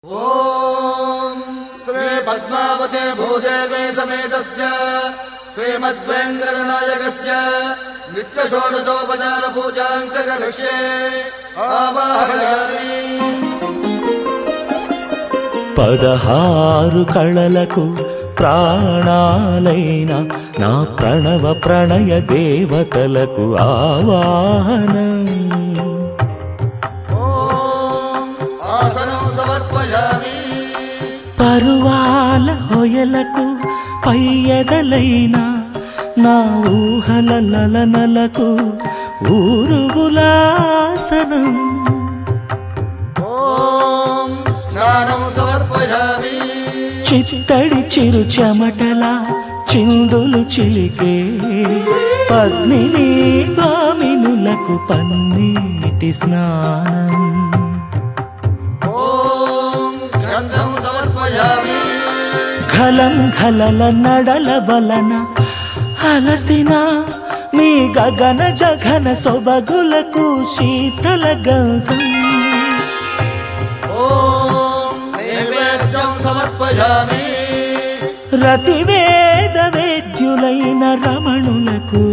ॐ श्री पद्मावते भूदेवे समेतस्य श्रीमद्वेङ्कटनायकस्य नित्यषोडशोपचार पूजाम् च करिष्ये आवाहयामि పదహారు కళలకు ప్రాణాలైన నా ప్రణవ ప్రణయ దేవతలకు ఆవాహనం ॐ आसनं समर्पयामि పరువాల హొయలకు పయ్యదలైన నా ఊహల లలనలకు ఊరుగులాసనం ॐ स्नानं समर्पयामि చిత్తడి చిరు చెమటల చిందులు చిలికే పద్మిని భామినులకు పన్నీటి స్నానం ॐ गन्धं समर्पयामि ఘలం ఘలల నడల వలన అలసిన మీ గగన జఘన సొబగులకు శీతల గంధం ॐ नैवेद्यं समर्पयामि రతివేద వేద్యులైన రమణులకు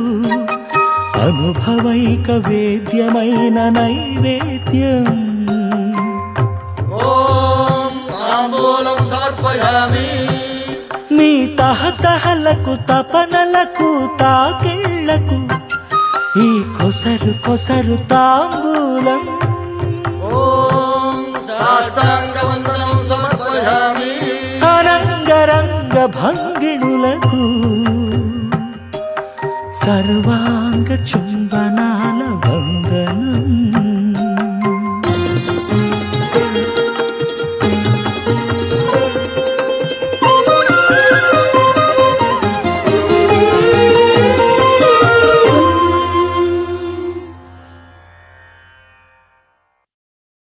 అనుభవైక వేద్యమైన నైవేద్యం ॐ ताम्बूलं समर्पयामि మీ తహతహలకు తపనలకు తాకిళ్లకు ఈ కొసరు కొసరు తాంబూలం ॐ साष्टाङ्गवन्दनं समर्पयामि అరంగరంగ భంగిణులకు సర్వాంగ చుంబనాల వందనం